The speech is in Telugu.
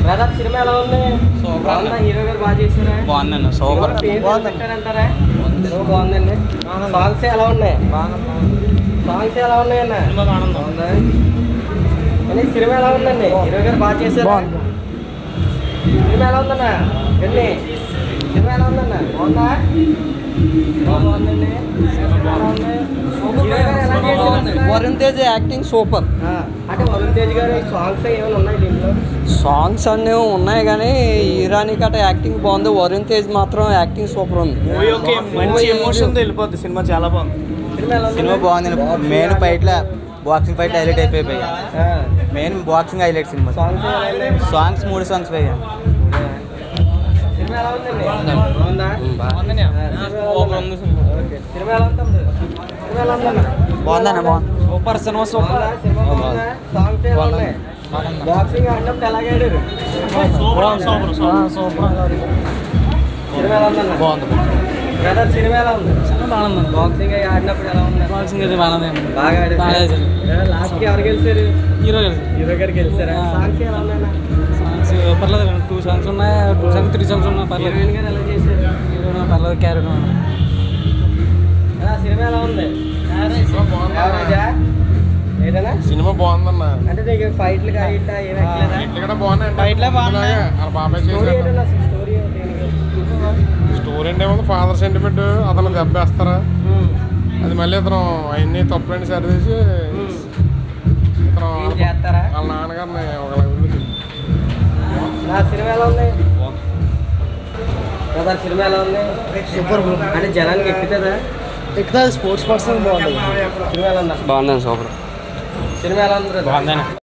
బ్రదర్ సినిమా ఎలా ఉంది సూపర్ బాగుందా అన్న. హీరో గారు బాగా చేశారా బాగుందన్న సూపర్ సినిమా పేరు బాగుంది. పెట్టారంటారా సినిమా బాగుందండి సాంగ్స్ ఎలా ఉన్నాయి సాంగ్స్ ఎలా ఉన్నాయన్న సినిమా బాగుంది బాగుందా కానీ సినిమా ఎలా ఉందండి హీరో గారు బాగా చేశారు బాగుంది. సినిమా ఎలా ఉందన్న ఎన్ని సినిమా ఎలా ఉందన్న బాగుందా సినిమా బాగుందండి సినిమా ఎలా ఉంది? హీరో గారు ఎలా చేశారు? వరుణ్ తేజ్ యాక్టింగ్ సూపర్ ఆ, అంటే వరుణ్ తేజ్ గారి సాంగ్స్ ఏమైనా ఉన్నాయి దీంట్లో సాంగ్స్ అన్నీ ఉన్నాయి కానీ ఇరానీ కట యాక్టింగ్ బాగుంది వరుణ్ తేజ్ మాత్రం యాక్టింగ్ సూపర్ ఉంది మూవీ ఓకే మంచి ఎమోషన్ వెళ్ళిపోద్ది సినిమా చాలా బాగుంది సినిమా ఎలా ఉంది? సినిమా బాగుంది మెయిన్ ఫైట్ల బాక్సింగ్ ఫైట్ హైలైట్ అయిపోయాయి ఆ, మెయిన్ బాక్సింగ్ హైలైట్ సినిమా సాంగ్స్ ఎలా ఉన్నాయి? సాంగ్స్ మూడు సాంగ్స్ పోయా సినిమా ఎలా ఉందండి బాగుందా ఆ, సినిమా ఎలా ఉంది? ఓకే. సినిమా ఎలా ఉంది తమ్ముడు? సినిమా ఎలా ఉందన్న? బాగుందన్న బాగుంది సూపర్ సినిమా బాగుందా? సినిమా బాగుందా? సాంగ్స్ ఎలా ఉన్నాయి? బాక్సింగ్ ఆడినప్పుడు ఎలాగ ఆడారు సినిమా ఎలా ఉందన్న బాగుంది బ్రదర్ సినిమా ఎలా ఉంది బాగుంది బాక్సింగ్ అయి ఆడినప్పుడు ఎలా ఉంది బాక్సింగ్ అయితే బాగానే బాగా బాగా ఆడారు ఆడారు. లాస్ట్ కి ఎవరు గెలిచారు హీరో హీరో గారు గెలిచారా ఆ. సాంగ్స్ ఎలా ఉన్నాయన్న సాంగ్స్ పర్లేదు టూ సాంగ్స్ ఉన్నాయి టూ సాంగ్స్ త్రీ సాంగ్స్ ఉన్నాయి పర్లేదు హీరోయిన్ గారు ఎలా చేశారు హీరో పర్లేదు క్యారెట్ ఆ, సినిమా ఎలా ఉంది యావరేజా? ఏదైనా సినిమా బాగుందన్న అంటే నీకు ఫైట్లు కాగిట ఏమి ఎక్కలేదా ఇక్కడ బాగున్నాయి బయటలే బాగున్నాయి. వాళ్ళ బాబాయ్ స్టోరీ చేశారు ఏదైనా అసలు స్టోరీ ఏంటి దీనికి? స్టోరీ అంటే ఏమో ఫాదర్ సెంటిమెంట్ అతను దెబ్బేస్తారా అది మళ్ళీ ఇతను అవన్నీ తప్పులని సరిచేసి ఇతను ఏం వాళ్ళ- చేస్తారా వాళ్ళ నాన్నగారిని ఒకలా వదిలేసి నా సినిమా ఎలా ఉంది కదా సినిమా ఎలా ఉంది సూపర్ బ్రో అంటే జనానికి ఎక్కుతుందా ఎక్కువ స్పోర్ట్స్ పర్సన్ బాగుంటుంది సినిమా ఎలా ఉందా బాగుంది సూపర్ సినిమా ఎలా ఉంది brother? బాగుందన్న